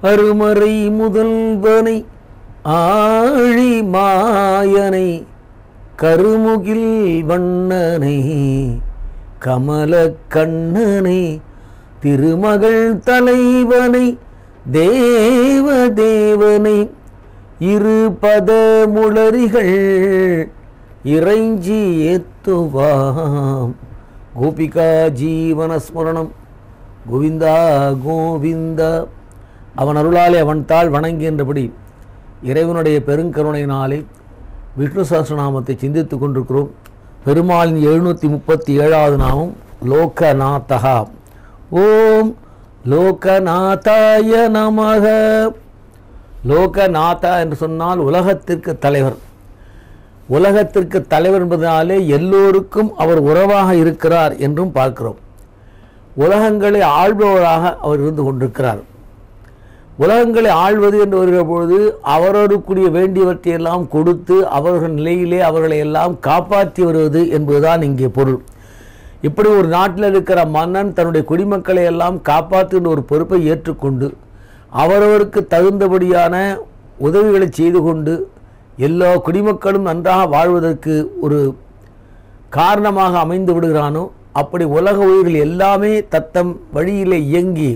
அருமறை முதல்வனை ஆழி மாயனை கருமுகில் வண்ணனை கமல கண்ணனை திருமகள் தலைவனை தேவ தேவனை இரு பதமுளரிகள் இறைஞ்சி ஏத்துவாம் கோபிகா ஜீவன ஸ்மரணம் கோவிந்தா கோவிந்தா அவன் அருளாலே அவன் தாள் வணங்குகின்றபடி இறைவனுடைய பெருங்கருணையினாலே விஷ்ணு சஹஸ்ரநாமத்தை சிந்தித்துக் கொண்டிருக்கிறோம் பெருமாளின் எழுநூற்றி முப்பத்தி ஏழாவது நாமம் லோகநாதகா ஓம் லோகநாதாய நமக லோகநாதா என்று சொன்னால் உலகத்திற்கு தலைவர் உலகத்திற்கு தலைவர் என்பதனாலே எல்லோருக்கும் அவர் உறவாக இருக்கிறார் என்றும் பார்க்கிறோம் உலகங்களை ஆள்பவராக அவர் இருந்து கொண்டிருக்கிறார் உலகங்களை ஆள்வது என்று வருகிற பொழுது அவரவருக்குரிய வேண்டியவற்றையெல்லாம் கொடுத்து அவர்கள் நிலையிலே அவர்களை எல்லாம் காப்பாற்றி வருவது என்பதுதான் இங்கே பொருள் இப்படி ஒரு நாட்டில் இருக்கிற மன்னன் தன்னுடைய குடிமக்களை எல்லாம் காப்பாற்றுகின்ற ஒரு பொறுப்பை ஏற்றுக்கொண்டு அவரவருக்கு தகுந்தபடியான உதவிகளை செய்து கொண்டு எல்லா குடிமக்களும் நன்றாக வாழ்வதற்கு ஒரு காரணமாக அமைந்து விடுகிறானோ அப்படி உலக உயிர்கள் எல்லாமே தத்தம் வழியிலே இயங்கி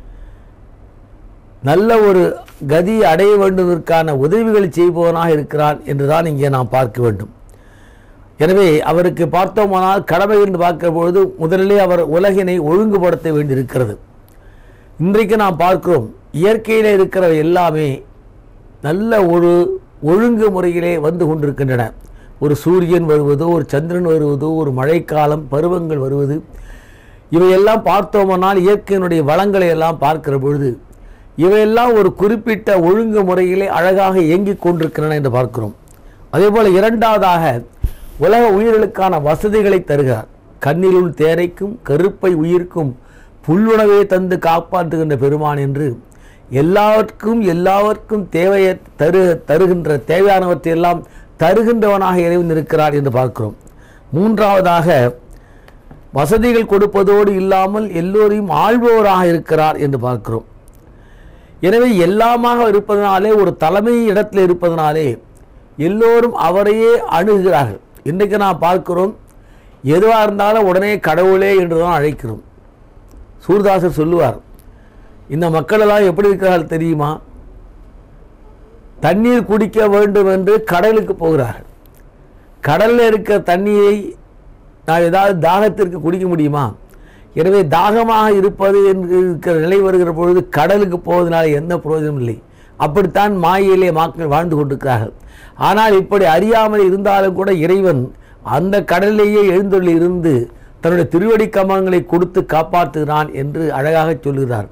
நல்ல ஒரு கதி அடைய வேண்டுவதற்கான உதவிகளை செய்பவனாக இருக்கிறான் என்றுதான் இங்கே நாம் பார்க்க வேண்டும் எனவே அவருக்கு பார்த்தோமானால் கடமை என்று பார்க்கிற பொழுது முதலிலே அவர் உலகினை ஒழுங்குபடுத்த வேண்டியிருக்கிறது இன்றைக்கு நாம் பார்க்கிறோம் இயற்கையில் இருக்கிற எல்லாமே நல்ல ஒரு ஒழுங்கு முறையிலே வந்து கொண்டிருக்கின்றன ஒரு சூரியன் வருவதோ ஒரு சந்திரன் வருவதோ ஒரு மழைக்காலம் பருவங்கள் வருவது இவையெல்லாம் பார்த்தோமானால் இயற்கையினுடைய வளங்களை எல்லாம் பார்க்கிற பொழுது இவையெல்லாம் ஒரு குறிப்பிட்ட ஒழுங்கு முறையிலே அழகாக இயங்கிக் கொண்டிருக்கின்றன என்று பார்க்கிறோம் அதேபோல் இரண்டாவதாக உலக உயிர்களுக்கான வசதிகளை தருகிறார் கண்ணிலுள் தேரைக்கும் கருப்பை உயிர்க்கும் புல்லுணவே தந்து காப்பாற்றுகின்ற பெருமான் என்று எல்லாவற்றுக்கும் எல்லாவர்க்கும் தேவையை தரு தருகின்ற தேவையானவற்றையெல்லாம் தருகின்றவனாக இறைவன் இருக்கிறார் என்று பார்க்கிறோம் மூன்றாவதாக வசதிகள் கொடுப்பதோடு இல்லாமல் எல்லோரையும் ஆள்பவராக இருக்கிறார் என்று பார்க்கிறோம் எனவே எல்லாமாக இருப்பதனாலே ஒரு தலைமை இடத்தில் இருப்பதனாலே எல்லோரும் அவரையே அணுகுகிறார்கள் இன்றைக்கு நான் பார்க்கிறோம் எதுவாக இருந்தாலும் உடனே கடவுளே என்று தான் அழைக்கிறோம் சூர்தாசர் சொல்லுவார் இந்த மக்களெல்லாம் எப்படி இருக்கிறார்கள் தெரியுமா தண்ணீர் குடிக்க வேண்டும் என்று கடலுக்கு போகிறார்கள் கடலில் இருக்கிற தண்ணியை நான் ஏதாவது தாகத்திற்கு குடிக்க முடியுமா எனவே தாகமாக இருப்பது என்று இருக்கிற நிலை வருகிற பொழுது கடலுக்கு போவதனால எந்த பிரயோஜனம் இல்லை அப்படித்தான் மாயிலே மக்கள் வாழ்ந்து கொண்டிருக்கிறார்கள் ஆனால் இப்படி அறியாமல் இருந்தாலும் கூட இறைவன் அந்த கடலிலேயே எழுந்தொள்ளி இருந்து தன்னுடைய திருவடி கமலங்களை கொடுத்து காப்பாற்றுகிறான் என்று அழகாக சொல்கிறார்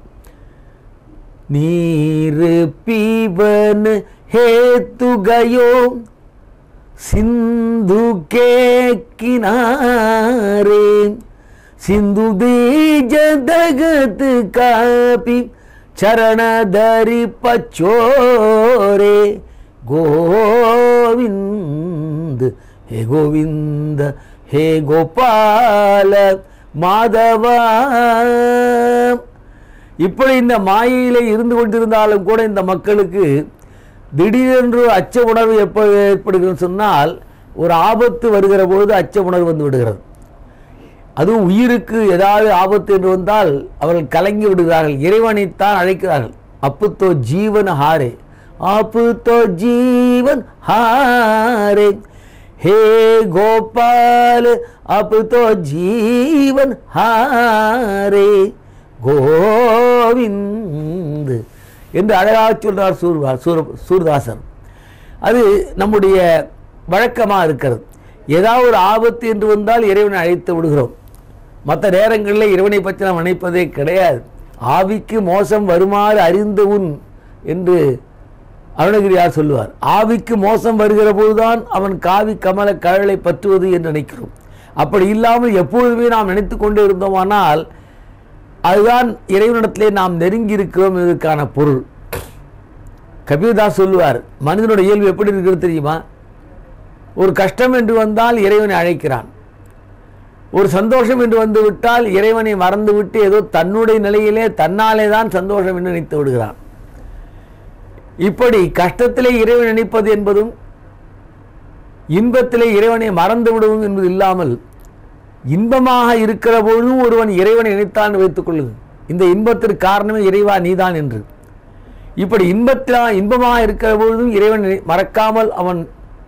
நீர் பீவன் हेतु गयो सिंधु के किनारे सिंधु बीज दगत कापी चरण धरि पचोरे गोविंद हे गोविंद हे गोपाल மாதவா இப்படி இந்த மாயையிலே இருந்து கொண்டிருந்தாலும் கூட இந்த மக்களுக்கு திடீரென்று அச்ச உணர்வு எப்போ ஏற்படுகிறது சொன்னால் ஒரு ஆபத்து வருகிற பொழுது அச்ச உணர்வு வந்து விடுகிறது அதுவும் உயிருக்கு ஏதாவது ஆபத்து என்று வந்தால் அவர்கள் கலங்கி விடுகிறார்கள் இறைவனைத்தான் அழைக்கிறார்கள் அப்புத்தோ ஜீவன் ஹாரே அப்புத்தோ ஜீவன் ஹாரே ஹே கோபால் அப்புத்தோ ஜீவன் ஹாரே கோவிந்த் என்று அழகாக சொல்றார் சூர்வா சூர் சூர்தாசர் அது நம்முடைய வழக்கமாக இருக்கிறது ஏதாவது ஒரு ஆபத்து என்று வந்தால் இறைவனை அழைத்து விடுகிறோம் மற்ற நேரங்களில் இறைவனை பற்றி நாம் நினைப்பதே கிடையாது ஆவிக்கு மோசம் வருமாறு அறிந்து உன் என்று அருணகிரியார் சொல்லுவார் ஆவிக்கு மோசம் வருகிற போதுதான் அவன் காவி கமல கழலை பற்றுவது என்று நினைக்கிறோம் அப்படி இல்லாமல் எப்பொழுதுமே நாம் நினைத்து கொண்டே இருந்தோமானால் அதுதான் இறைவனிடத்திலே நாம் நெருங்கி இருக்கிறோம் இதற்கான பொருள் கபீர்தாஸ் சொல்லுவார் மனிதனுடைய இயல்பு எப்படி இருக்கிறது தெரியுமா ஒரு கஷ்டம் என்று வந்தால் இறைவனை அழைக்கிறான் ஒரு சந்தோஷம் என்று வந்து விட்டால் இறைவனை மறந்துவிட்டு ஏதோ தன்னுடைய நிலையிலே தன்னாலே தான் சந்தோஷம் என்று நினைத்து விடுகிறான் இப்படி கஷ்டத்திலே இறைவன் நினைப்பது என்பதும் இன்பத்திலே இறைவனை மறந்து விடுவோம் என்பது இல்லாமல் இன்பமாக இருக்கிற பொழுதும் ஒருவன் இறைவனை நினைத்தான் வைத்துக் கொள்ளுது இந்த இன்பத்திற்கு காரணமே இறைவா நீதான் என்று இப்படி இன்பத்திலா இன்பமாக இருக்கிற பொழுதும் இறைவனை மறக்காமல் அவன்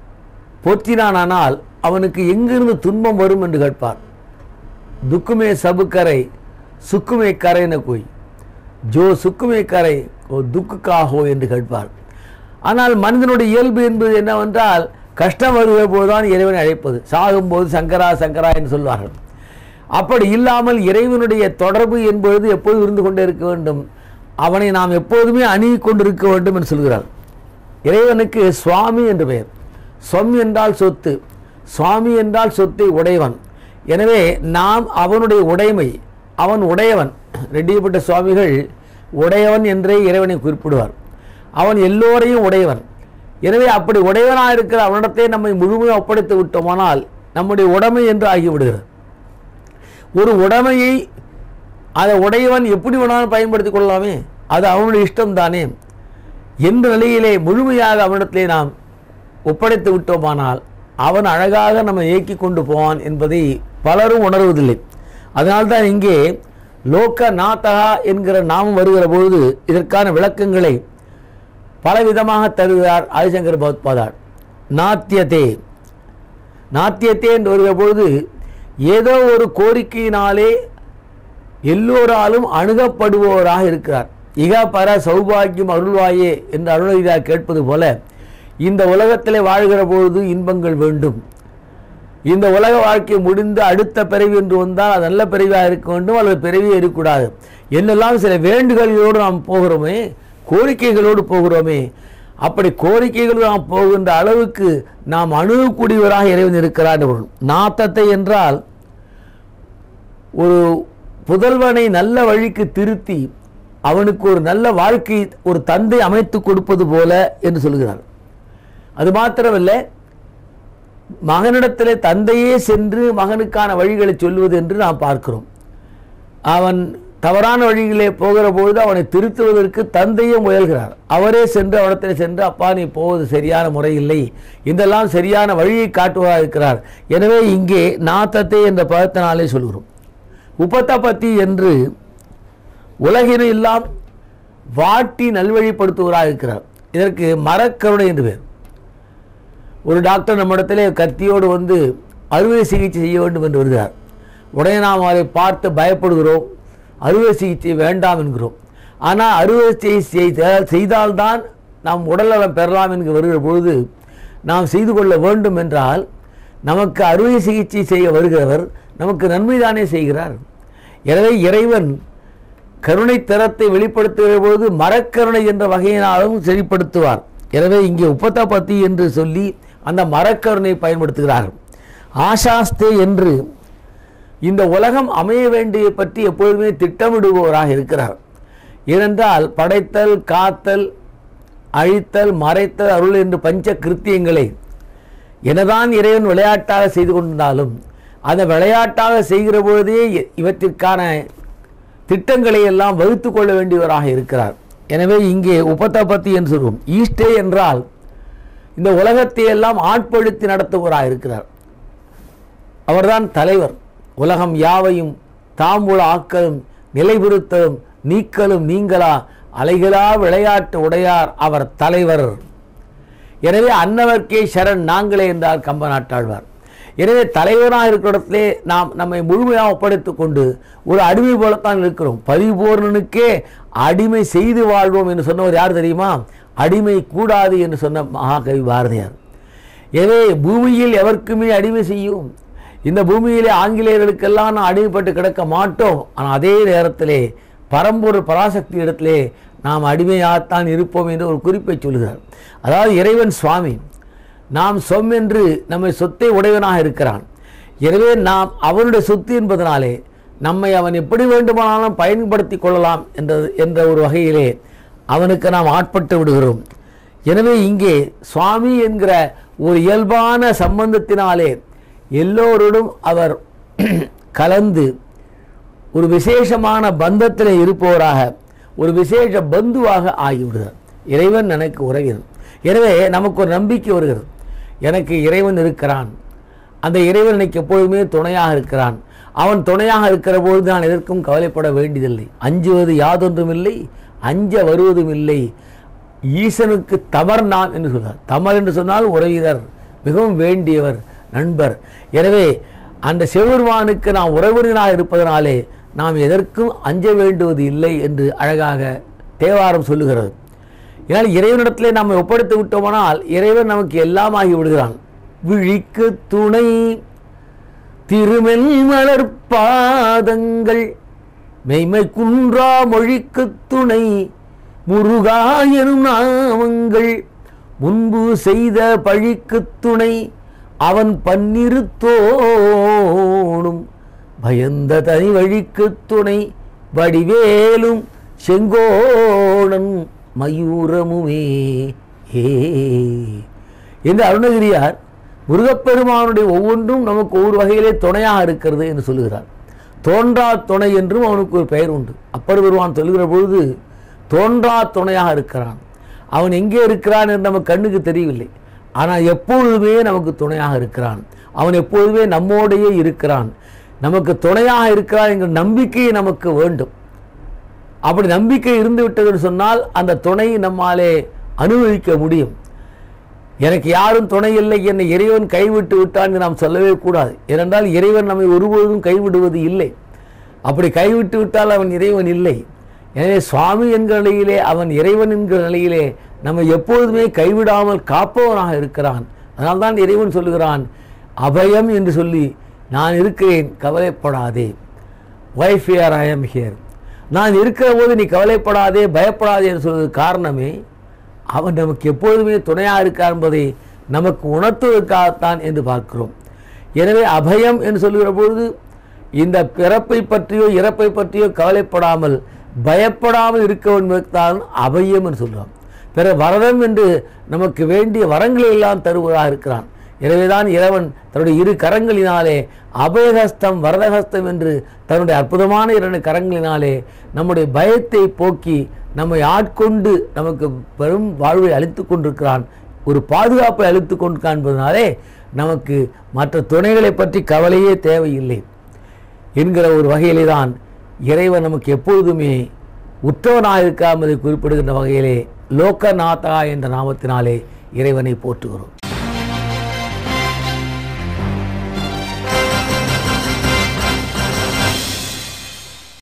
போற்றினானால் அவனுக்கு எங்கிருந்து துன்பம் வரும் என்று கேட்பார் துக்குமே சபுக்கரை சுக்குமே கரைன கோய் ஜோ சுக்குமே கரை ஓ துக்குக்காகோ என்று கேட்பார் ஆனால் மனிதனுடைய இயல்பு என்பது என்னவென்றால் கஷ்டம் வருகிற போதுதான் இறைவனை அழைப்பது சாகும்போது சங்கரா சங்கரா என்று சொல்வார்கள் அப்படி இல்லாமல் இறைவனுடைய தொடர்பு என்பது எப்போது இருந்து கொண்டே இருக்க வேண்டும் அவனை நாம் எப்போதுமே அணுகி கொண்டிருக்க வேண்டும் என்று சொல்கிறார் இறைவனுக்கு சுவாமி என்று பெயர் சொம் என்றால் சொத்து சுவாமி என்றால் சொத்தை உடையவன் எனவே நாம் அவனுடைய உடைமை அவன் உடையவன் ரெட்டியப்பட்ட சுவாமிகள் உடையவன் என்றே இறைவனை குறிப்பிடுவார் அவன் எல்லோரையும் உடையவன் எனவே அப்படி உடையவனாக இருக்கிற அவனிடத்தை நம்மை முழுமையாக ஒப்படைத்து விட்டோமானால் நம்முடைய உடைமை என்று ஆகிவிடுகிறது ஒரு உடைமையை அதை உடையவன் எப்படி வேணாலும் பயன்படுத்திக் கொள்ளலாமே அது அவனுடைய இஷ்டம் தானே என்ற நிலையிலே முழுமையாக அவனிடத்திலே நாம் ஒப்படைத்து விட்டோமானால் அவன் அழகாக நம்ம இயக்கி கொண்டு போவான் என்பதை பலரும் உணர்வதில்லை அதனால்தான் இங்கே லோக நாத்தகா என்கிற நாமம் வருகிற பொழுது இதற்கான விளக்கங்களை பலவிதமாக தருகிறார் ஆதிசங்கர் பகவத்பாதார் நாத்தியதே நாத்தியத்தே என்று வருகிற பொழுது ஏதோ ஒரு கோரிக்கையினாலே எல்லோராலும் அணுகப்படுபவராக இருக்கிறார் இக பர சௌபாகியம் அருள்வாயே என்று அருள்வாயாக கேட்பது போல இந்த உலகத்திலே வாழ்கிற பொழுது இன்பங்கள் வேண்டும் இந்த உலக வாழ்க்கை முடிந்து அடுத்த பிறவி என்று வந்தால் அது நல்ல பிறவியாக இருக்க வேண்டும் அல்லது பிறவியே இருக்கக்கூடாது என்னெல்லாம் சில வேண்டுதல்களோடு நாம் போகிறோமே கோரிக்கைகளோடு போகிறோமே அப்படி கோரிக்கைகள் நாம் போகின்ற அளவுக்கு நாம் அணுகக்கூடியவராக இறைவன் இருக்கிறார் என்று பொருள். நாத்தத்தை என்றால் ஒரு புதல்வனை நல்ல வழிக்கு திருத்தி அவனுக்கு ஒரு நல்ல வாழ்க்கை ஒரு தந்தை அமைத்து கொடுப்பது போல என்று சொல்கிறார் அது மாத்திரமல்ல மகனிடத்திலே தந்தையே சென்று மகனுக்கான வழிகளை சொல்வது என்று நாம் பார்க்கிறோம் அவன் தவறான வழிகளே போகிற பொழுது அவனை திருத்துவதற்கு தந்தையே முயல்கிறார் அவரே சென்று அவனிடத்தில் சென்று அப்பா நீ போவது சரியான முறை இல்லை இதெல்லாம் சரியான வழியை காட்டுவதாக இருக்கிறார் எனவே இங்கே நாத்தத்தை என்ற பதத்தினாலே சொல்கிறோம் உபத்தபத்தி என்று உலகினை எல்லாம் வாட்டி நல்வழிப்படுத்துவராக இருக்கிறார் இதற்கு மரக்கருணை என்று பேர் ஒரு டாக்டர் நம்மிடத்திலே கத்தியோடு வந்து அறுவை சிகிச்சை செய்ய வேண்டும் என்று வருகிறார் உடனே நாம் அதை பார்த்து பயப்படுகிறோம் அறுவை சிகிச்சை வேண்டாம் என்கிறோம் ஆனால் அறுவை சிகிச்சை செய்த- செய்தால்தான் நாம் உடல்நலம் பெறலாம் என்று வருகிற பொழுது நாம் செய்து கொள்ள வேண்டும் என்றால் நமக்கு அறுவை சிகிச்சை செய்ய வருகிறவர் நமக்கு நன்மைதானே செய்கிறார் எனவே இறைவன் கருணை தரத்தை வெளிப்படுத்துகிற பொழுது மரக்கருணை என்ற வகையினாலும் செழிப்படுத்துவார் எனவே இங்கே உப்பத்தபத்தி என்று சொல்லி அந்த மரக்கருணை பயன்படுத்துகிறார்கள் ஆசாஸ்தே என்று இந்த உலகம் அமைய வேண்டிய பற்றி எப்பொழுதுமே திட்டமிடுபவராக இருக்கிறார் ஏனென்றால் படைத்தல் காத்தல் அழித்தல் மறைத்தல் அருள் என்று பஞ்ச கிருத்தியங்களை என்னதான் இறைவன் விளையாட்டாக செய்து கொண்டிருந்தாலும் அந்த விளையாட்டாக செய்கிற பொழுதே இ- இவற்றிற்கான திட்டங்களை எல்லாம் வகுத்து கொள்ள வேண்டியவராக இருக்கிறார் எனவே இங்கே உபத்தபத்தி என்று சொல்வோம் ஈஸ்டே என்றால் இந்த உலகத்தை எல்லாம் ஆட்படுத்தி நடத்துபவராக இருக்கிறார் அவர்தான் தலைவர் உலகம் யாவையும் தாம்பூல ஆக்கலும் நிலைபெறுத்தலும் நீக்கலும் நீங்களா அலைகளா விளையாட்டு உடையார் அவர் தலைவர் எனவே அன்னவர்க்கே சரண் நாங்களே என்றார் கம்ப நாட்டாழ்வார் எனவே தலைவராக இருக்கிற இடத்திலே நாம் நம்மை முழுமையாக ஒப்படைத்துக் கொண்டு ஒரு அடிமை போலத்தான் இருக்கிறோம் பரிபூர்ணனுக்கே அடிமை செய்து வாழ்வோம் என்று சொன்னவர் யார் தெரியுமா அடிமை கூடாது என்று சொன்ன மகாகவி பாரதியார் எனவே பூமியில் எவருக்குமே அடிமை செய்யும் இந்த பூமியிலே ஆங்கிலேயர்களுக்கெல்லாம் நாம் அடிமைப்பட்டு கிடக்க மாட்டோம் ஆனால் அதே நேரத்திலே பரம்பொருள் பராசக்தி இடத்திலே நாம் அடிமையாகத்தான் இருப்போம் என்று ஒரு குறிப்பை சொல்கிறார் அதாவது இறைவன் சுவாமி நாம் சொம் என்று நம்மை சொத்தை உடையவனாக இருக்கிறான் எனவே நாம் அவனுடைய சொத்து என்பதனாலே நம்மை அவன் எப்படி வேண்டுமானாலும் பயன்படுத்தி கொள்ளலாம் என்ற என்ற ஒரு வகையிலே அவனுக்கு நாம் ஆட்பட்டு விடுகிறோம் எனவே இங்கே சுவாமி என்கிற ஒரு இயல்பான சம்பந்தத்தினாலே எல்லோரோடும் அவர் கலந்து ஒரு விசேஷமான பந்தத்தில் இருப்பவராக ஒரு விசேஷ பந்துவாக ஆகிவிடுகிறார் இறைவன் எனக்கு உறவினர் எனவே நமக்கு ஒரு நம்பிக்கை வருகிறது எனக்கு இறைவன் இருக்கிறான் அந்த இறைவன் எனக்கு எப்பொழுதுமே துணையாக இருக்கிறான் அவன் துணையாக இருக்கிற பொழுது நான் எதற்கும் கவலைப்பட வேண்டியதில்லை அஞ்சுவது யாதொன்றும் இல்லை அஞ்ச வருவதும் இல்லை ஈசனுக்கு தமர் நான் என்று சொல்றார் தமர் என்று சொன்னால் உறவினர் மிகவும் வேண்டியவர் நண்பர் எனவே அந்த சிவபெருமானுக்கு நாம் உறவினராக இருப்பதனாலே நாம் எதற்கும் அஞ்ச வேண்டுவது இல்லை என்று அழகாக தேவாரம் சொல்லுகிறது ஏனால் இறைவனிடத்திலே நாம் ஒப்படைத்து விட்டோமானால் இறைவன் நமக்கு எல்லாம் ஆகி விடுகிறான் விழிக்கு துணை திருமெல் மலர் பாதங்கள் மெய்மை குன்றா மொழிக்கு துணை முருகா எனும் நாமங்கள் முன்பு செய்த பழிக்கு துணை அவன் பன்னிரு தோணும் பயந்த தனி வழிக்கு துணை வடிவேலும் செங்கோடன் மயூரமுமே ஏ என்று அருணகிரியார் முருகப்பெருமானுடைய ஒவ்வொன்றும் நமக்கு ஒவ்வொரு வகையிலே துணையாக இருக்கிறது என்று சொல்லுகிறார் தோன்றா துணை என்றும் அவனுக்கு ஒரு பெயர் உண்டு அப்பர் பெருமான் சொல்லுகிற பொழுது தோன்றா துணையாக இருக்கிறான் அவன் எங்கே இருக்கிறான் என்று நமக்கு கண்ணுக்கு தெரியவில்லை ஆனால் எப்பொழுதுமே நமக்கு துணையாக இருக்கிறான் அவன் எப்பொழுதுமே நம்மோடையே இருக்கிறான் நமக்கு துணையாக இருக்கிறான் என்கிற நம்பிக்கை நமக்கு வேண்டும் அப்படி நம்பிக்கை இருந்து விட்டதுன்னு சொன்னால் அந்த துணை நம்மாலே அனுபவிக்க முடியும் எனக்கு யாரும் துணை இல்லை என்னை இறைவன் கைவிட்டு விட்டான் என்று நாம் சொல்லவே கூடாது ஏனென்றால் இறைவன் நம்மை ஒருபொழுதும் கைவிடுவது இல்லை அப்படி கைவிட்டு விட்டால் அவன் இறைவன் இல்லை எனவே சுவாமி என்கிற நிலையிலே அவன் இறைவன் என்கிற நிலையிலே நம்மை எப்பொழுதுமே கைவிடாமல் காப்பவனாக இருக்கிறான் அதனால்தான் இறைவன் சொல்லுகிறான் அபயம் என்று சொல்லி நான் இருக்கிறேன் கவலைப்படாதே wife here I am here நான் இருக்கிற போது நீ கவலைப்படாதே பயப்படாதே என்று சொல்வது காரணமே அவன் நமக்கு எப்பொழுதுமே துணையாக இருக்கார் என்பதை நமக்கு உணர்த்துவதற்காகத்தான் என்று பார்க்கிறோம் எனவே அபயம் என்று சொல்லுகிற பொழுது இந்த பிறப்பை பற்றியோ இறப்பை பற்றியோ கவலைப்படாமல் பயப்படாமல் இருக்க என்பதற்கான் அபயம் என்று சொல்லுவான் பிற வரதம் என்று நமக்கு வேண்டிய வரங்களை எல்லாம் தருவதாக இருக்கிறான் எனவேதான் இறைவன் தன்னுடைய இரு கரங்களினாலே அபயஹஸ்தம் வரதஹஸ்தம் என்று தன்னுடைய அற்புதமான இரண்டு கரங்களினாலே நம்முடைய பயத்தை போக்கி நம்மை ஆட்கொண்டு நமக்கு பெரும் வாழ்வை அளித்து கொண்டிருக்கிறான் ஒரு பாதுகாப்பை அளித்து கொண்டிருக்கான் என்பதனாலே நமக்கு மற்ற துணைகளை பற்றி கவலையே தேவையில்லை என்கிற ஒரு வகையிலே தான் இறைவன் நமக்கு எப்பொழுதுமே உற்றவனாக இருக்காமல் குறிப்பிடுகின்ற வகையிலே லோகநாதா என்ற நாமத்தினாலே இறைவனை போற்றுகிறோம்